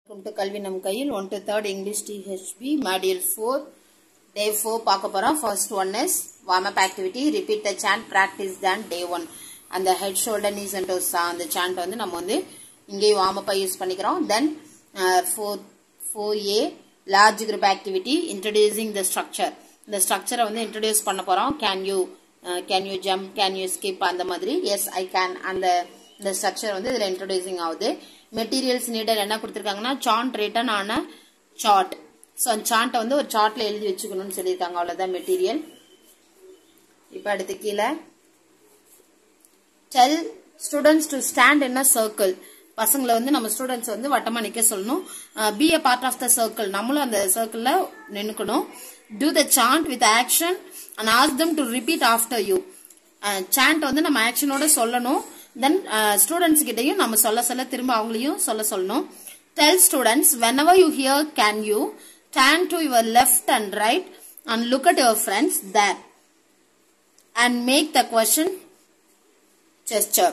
Welcome to கல்வி நம் கையில் one to third English DHP module four day four பார்க்க போகிறோம் first one is warm up activity repeat the chant practice தான் day one அந்த head shoulder knees and toes அந்த chant வந்து நம்ம வந்து இங்கேயும் வார்ம் அப்பாக யூஸ் பண்ணிக்கிறோம் then four four A large group activity introducing the structure இந்த ஸ்ட்ரக்சரை வந்து இன்ட்ரடியூஸ் பண்ண போகிறோம் can you can you jump can you skip அந்த மாதிரி எஸ் ஐ கேன் அந்த இந்த ஸ்ட்ரக்சர் வந்து இதில் இன்ட்ரடியூசிங் ஆகுது மெட்டீரியல்ஸ் நீடர் என்ன கொடுத்துருக்காங்கன்னா சாண்ட் ரிட்டன் ஆன சார்ட் ஸோ அந்த சார்ட்டை வந்து ஒரு சார்ட்ல எழுதி வச்சுக்கணும்னு சொல்லியிருக்காங்க அவ்வளோதான் மெட்டீரியல் இப்போ அடுத்து கீழே tell students to stand in a circle பசங்களை வந்து நம்ம ஸ்டூடெண்ட்ஸ் வந்து வட்டமா நிக்க சொல்லணும் be a part of the circle நம்மளும் அந்த சர்க்கிள்ல நின்னுக்கணும் do the chant with action and ask them to repeat after you chant வந்து நம்ம ஆக்ஷனோட சொல்லணும் தென் ஸ்டூடெண்ட்ஸ் கிட்டையும் நம்ம சொல்ல சொல்ல திரும்ப அவங்களையும் சொல்ல சொல்லணும் tell students whenever you hear can you turn to your left and right and look at your friends there and make the question gesture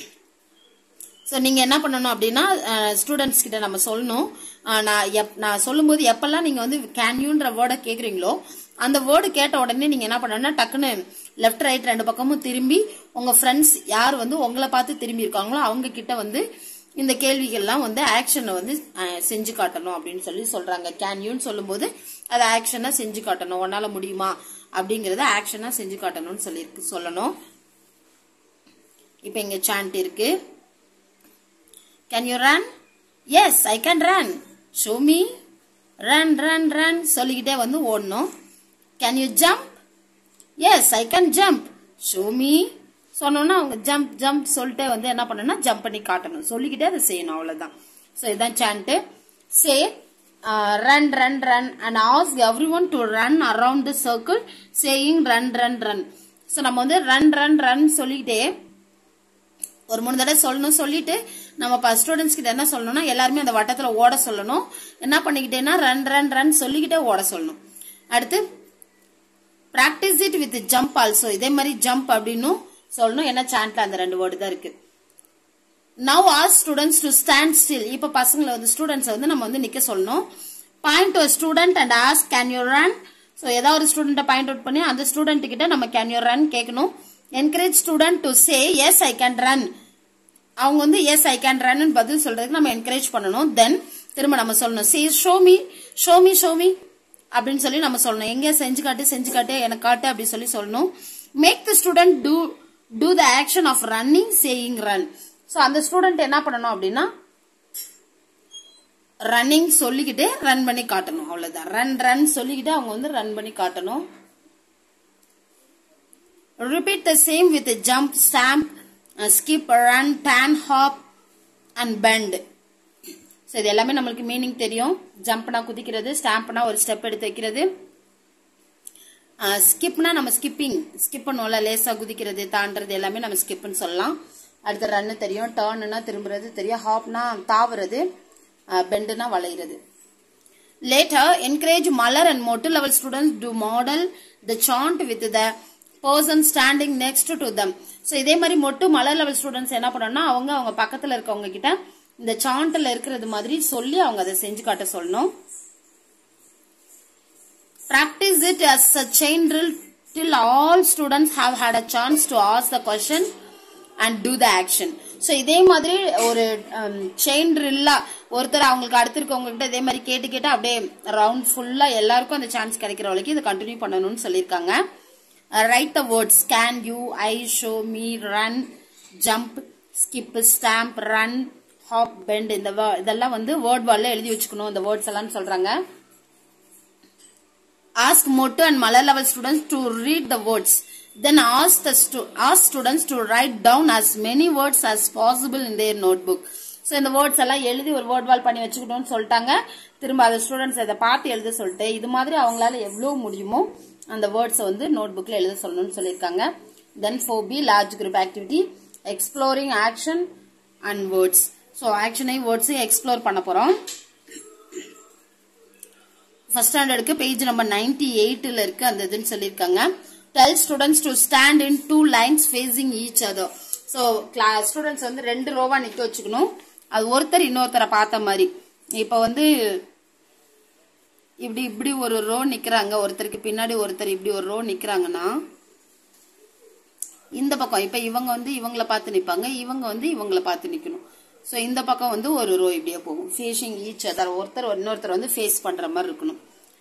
so நீங்கள் என்ன பண்ணணும் அப்படின்னா ஸ்டூடெண்ட்ஸ் கிட்ட நம்ம சொல்லணும் நான் எப் நான் சொல்லும்போது எப்பெல்லாம் நீங்கள் வந்து கேன் யூன்ற வேர்டை கேட்குறீங்களோ அந்த வேர்டு கேட்ட உடனே நீங்கள் என்ன பண்ணணும்னா டக்குன்னு லெஃப்ட் ரைட் ரெண்டு பக்கமும் திரும்பி உங்கள் ஃப்ரெண்ட்ஸ் யார் வந்து உங்களை பார்த்து திரும்பி இருக்காங்களோ அவங்க கிட்ட வந்து இந்த கேள்விகள்லாம் வந்து ஆக்ஷனை வந்து செஞ்சு காட்டணும் அப்படின்னு சொல்லி சொல்றாங்க கேன் யூன்னு சொல்லும்போது அதை ஆக்ஷனா செஞ்சு காட்டணும் உன்னால முடியுமா அப்படிங்கறத ஆக்ஷனா செஞ்சு காட்டணும்னு சொல்லி சொல்லணும் இப்போ இங்க சாண்ட் இருக்கு can you run yes I can run show me run run run சொல்லிக்கிட்டே வந்து ஓடணும் can you jump yes I can jump show me சொன்னோன்னா அவங்க ஜம்ப் ஜம்ப் சொல்லிட்டே வந்து என்ன பண்ணணும்னா ஜம்ப் பண்ணி காட்டணும் சொல்லிக்கிட்டே அதை செய்யணும் அவ்வளவுதான் ஸோ இதுதான் chant say run run run and ask everyone to run around the circle saying run run run so நம்ம வந்து ரன் ரன் ரன் சொல்லிக்கிட்டே ஒரு மூணு தடவை சொல்லணும் சொல்லிட்டு நம்ம ஸ்டூடெண்ட்ஸ் கிட்ட என்ன சொல்லணும்னா எல்லாருமே அந்த வட்டத்துல ஓட சொல்லணும் என்ன பண்ணிக்கிட்டேன்னா ரன் ரன் ரன் சொல்லிக்கிட்டே ஓட சொல்லணும் அடுத்து practice it with jump also இதே மாதிரி ஜம்ப் அப்படின்னும் சொல்லணும் ஏன்னா சாண்ட்ல அந்த ரெண்டு வேர்டு தான் இருக்கு நவ் ஆர் ஸ்டூடெண்ட்ஸ் டு ஸ்டாண்ட் ஸ்டில் இப்ப பசங்களை வந்து ஸ்டூடெண்ட்ஸ் வந்து நம்ம வந்து நிக்க சொல்லணும் point to student and ask can you run so ஏதாவது ஒரு ஸ்டூடெண்ட்டை பாயிண்ட் அவுட் பண்ணி அந்த ஸ்டூடெண்ட் கிட்ட நம்ம கேன் யூ ரன் கேட்கணும் encourage student to say yes I can run அவங்க வந்து எஸ் ஐ கேன் ரன் பதில் சொல்றதுக்கு நம்ம என்கரேஜ் பண்ணணும் தென் திரும்ப நம்ம சொல்லணும் see show me show me show me அப்படின்னு சொல்லி நம்ம சொல்லணும் எங்க செஞ்சு காட்டு செஞ்சு காட்டு எனக்கு காட்டு அப்படின்னு சொல்லி சொல்லணும் make the student do do the action of running saying run so அந்த ஸ்டூடெண்ட் என்ன பண்ணணும் அப்படின்னா ரன்னிங் சொல்லிக்கிட்டு ரன் பண்ணி காட்டணும் அவ்வளவுதான் ரன் ரன் சொல்லிக்கிட்டு அவங்க வந்து ரன் பண்ணி காட்டணும் repeat the same with jump stamp skip run turn hop and bend so இது எல்லாமே நம்மளுக்கு மீனிங் தெரியும் ஜம்ப்னா குதிக்கிறது ஸ்டாம்ப்னா ஒரு ஸ்டெப் எடுத்து வைக்கிறது ஸ்கிப்னா நம்ம ஸ்கிப்பிங் ஸ்கிப் பண்ணுவோம்ல லேசா குதிக்கிறது தாண்டறது எல்லாமே நம்ம ஸ்கிப்னு சொல்லலாம் அடுத்து ரன்னு தெரியும் டேர்ன்னா திரும்புறது தெரியும் ஹாப்னா தாவுறது பெண்டுனா வளையிறது later encourage Malar and Mottu level students to model the chant with the person standing next to them so இதே மாதிரி மொட்டு மலர் லெவல் ஸ்டூடெண்ட்ஸ் என்ன பண்ணணும்னா அவங்க அவங்க பக்கத்தில் இருக்கவங்க கிட்ட இந்த சாண்டில் இருக்கிறது மாதிரி சொல்லி அவங்க அதை செஞ்சு காட்ட சொல்லணும் practice it as a chain drill till all students have had a chance to ask the question and do the action so இதே மாதிரி ஒரு செயின் ட்ரில்லா ஒருத்தர் அவங்களுக்கு அடுத்து இருக்கவங்க கிட்ட இதே மாதிரி கேட்டு கேட்டு அப்படியே ரவுண்ட் ஃபுல்லா எல்லாருக்கும் அந்த சான்ஸ் கிடைக்கிற வரைக்கும் இதை கண்டினியூ பண்ணணும்னு சொல்லியிருக்காங்க write the words can you I show me run jump skip stamp run hop bend இந்த இதெல்லாம் வந்து வேர்ட் வால்ல எழுதி வச்சுக்கணும் இந்த வேர்ட்ஸ் எல்லாம் சொல்றாங்க ask Motto and Mala level students to read the words. Then ask the stu ask students to write down as many words as possible in their notebook. So இந்த வேர்ட்ஸ் எல்லாம் எழுதி ஒரு வேர்ட் வால் பண்ணி வச்சுக்கிட்டோம்னு சொல்லிட்டாங்க திரும்ப அதை ஸ்டூடெண்ட்ஸ் இதை பார்த்து எழுத சொல்லிட்டு இது மாதிரி அவங்களால எவ்வளோ முடியுமோ அந்த வேர்ட்ஸை வந்து நோட் புக்கில் எழுத சொல்லணும்னு சொல்லியிருக்காங்க then four B large group activity exploring action and words so ஆக்ஷனையும் வேர்ட்ஸையும் எக்ஸ்ப்ளோர் பண்ண போகிறோம் ஃபர்ஸ்ட் ஸ்டாண்டர்டுக்கு பேஜ் நம்பர் நைன்டி எயிட்ல இருக்கு அந்த இதுன்னு சொல்லியிருக்காங்க tell students to stand in two lines facing each other so class students வந்து ரெண்டு ரோவா நிக்க வச்சுக்கணும் அது ஒருத்தர் இன்னொருத்தரை பார்த்த மாதிரி இப்போ வந்து இப்படி இப்படி ஒரு ரோ நிக்கிறாங்க ஒருத்தருக்கு பின்னாடி ஒருத்தர் இப்படி ஒரு ரோ நிக்கிறாங்கன்னா இந்த பக்கம் இப்ப இவங்க வந்து இவங்கள பார்த்து நிப்பாங்க இவங்க வந்து இவங்கள பார்த்து நிக்கணும் ஸோ இந்த பக்கம் வந்து ஒரு ரோ இப்படியே போகும் ஃபேஷிங் ஈச் அதர் ஒருத்தர் இன்னொருத்தர் வந்து ஃபேஸ் பண்ற மாதிரி இருக்கணும்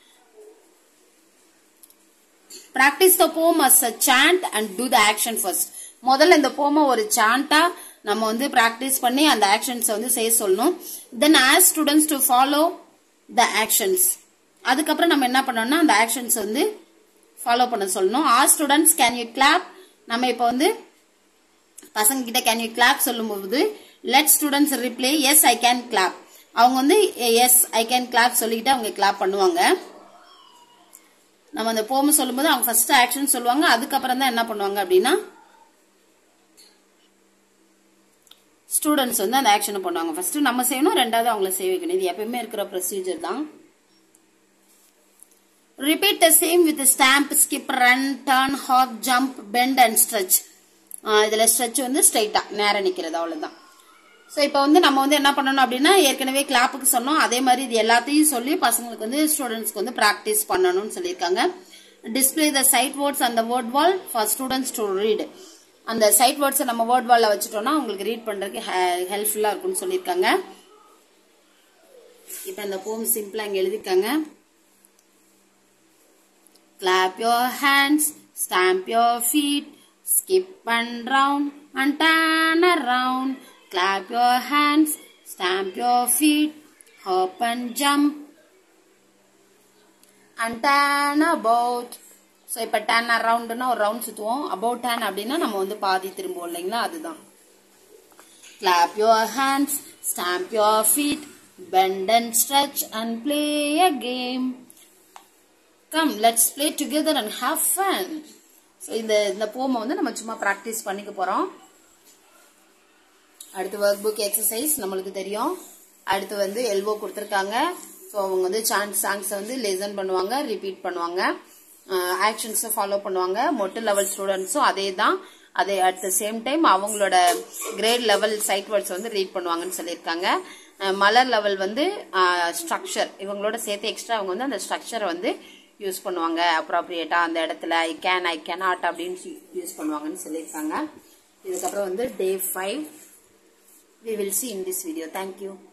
practice the poem as a chant and do the action first முதல்ல இந்த போம ஒரு சாண்டா நம்ம வந்து பிராக்டிஸ் பண்ணி அந்த ஆக்ஷன்ஸ் வந்து செய்ய சொல்லணும் then ask students to follow the actions அதுக்கப்புறம் நம்ம என்ன பண்ணோம்னா அந்த ஆக்ஷன்ஸ் வந்து ஃபாலோ பண்ண சொல்லணும் ஆர் ஸ்டூடெண்ட்ஸ் கேன் யூ கிளாப் நம்ம இப்போ வந்து பசங்க கிட்ட கேன் யூ கிளாப் சொல்லும்போது let students reply yes I can clap அவங்க வந்து எஸ் ஐ கேன் கிளாப் சொல்லிக்கிட்டு அவங்க கிளாப் பண்ணுவாங்க நம்ம அந்த போம சொல்லும்போது அவங்க ஃபர்ஸ்ட் ஆக்ஷன் சொல்லுவாங்க அதுக்கப்புறம் தான் என்ன பண்ணுவாங்க அப்படின்னா ஸ்டூடெண்ட்ஸ் வந்து அந்த ஆக்ஷனை பண்ணுவாங்க ஃபர்ஸ்ட் நம்ம செய்யணும் ரெண்டாவது அவங்கள செய்ய வைக்கணும் இது எப்பயுமே இருக்கிற ப்ரொசீஜர் தான் repeat the same with stamp skip run turn hop jump bend and stretch இதுல ஸ்ட்ரெச் வந்து ஸ்ட்ரைட்டா நேரம் நிக்கிறது அவ்வளவுதான் ஸோ இப்போ வந்து நம்ம வந்து என்ன பண்ணணும் அப்படின்னா ஏற்கனவே கிளாப்புக்கு சொன்னோம் அதே மாதிரி இது எல்லாத்தையும் சொல்லி பசங்களுக்கு வந்து ஸ்டூடெண்ட்ஸ்க்கு வந்து ப்ராக்டிஸ் பண்ணணும்னு சொல்லியிருக்காங்க டிஸ்பிளே த சைட் வேர்ட்ஸ் அந்த word wall for students to read அந்த சைட் வேர்ட்ஸை நம்ம வேர்ட் வால்ல வச்சுட்டோம்னா உங்களுக்கு ரீட் பண்றதுக்கு ஹெல்ப்ஃபுல்லா இருக்கும்னு சொல்லியிருக்காங்க இப்போ இந்த போம் சிம்பிளா இங்க எழுதிருக்காங்க Clap your hands, stamp your feet, skip and round and turn around. Clap your hands, stamp your feet, hop and jump and turn about. So இப்போ டேன் அரவுண்டுனா ஒரு ரவுண்ட் சுற்றுவோம் அபவுட் டேன் அப்படின்னா நம்ம வந்து பாதி திரும்புவோம் இல்லைங்களா அதுதான் clap your hands stamp your feet bend and stretch and play a game come let's play together and have fun so இந்த இந்த போமை வந்து நம்ம சும்மா ப்ராக்டிஸ் பண்ணிக்க போகிறோம் அடுத்து ஒர்க் புக் எக்ஸசைஸ் நம்மளுக்கு தெரியும் அடுத்து வந்து எல்போ கொடுத்துருக்காங்க ஸோ அவங்க வந்து சான்ஸ் சாங்ஸை வந்து லெசன் பண்ணுவாங்க ரிப்பீட் பண்ணுவாங்க ஆக்ஷன்ஸை ஃபாலோ பண்ணுவாங்க மொட்டு லெவல் ஸ்டூடெண்ட்ஸும் அதே தான் அதே அட் த சேம் டைம் அவங்களோட கிரேட் லெவல் சைட் வேர்ட்ஸ் வந்து ரீட் பண்ணுவாங்கன்னு சொல்லியிருக்காங்க மலர் லெவல் வந்து ஸ்ட்ரக்சர் இவங்களோட சேர்த்து எக்ஸ்ட்ரா அவங்க வந்து அந்த ஸ்ட்ரக்சரை வந்து யூஸ் பண்ணுவாங்க அப்ராப்ரியேட்டா அந்த இடத்துல ஐ கேன் ஐ கேனாட் அப்படின்னு யூஸ் பண்ணுவாங்கன்னு சொல்லியிருக்காங்க இதுக்கப்புறம் வந்து day five we will see in this video thank you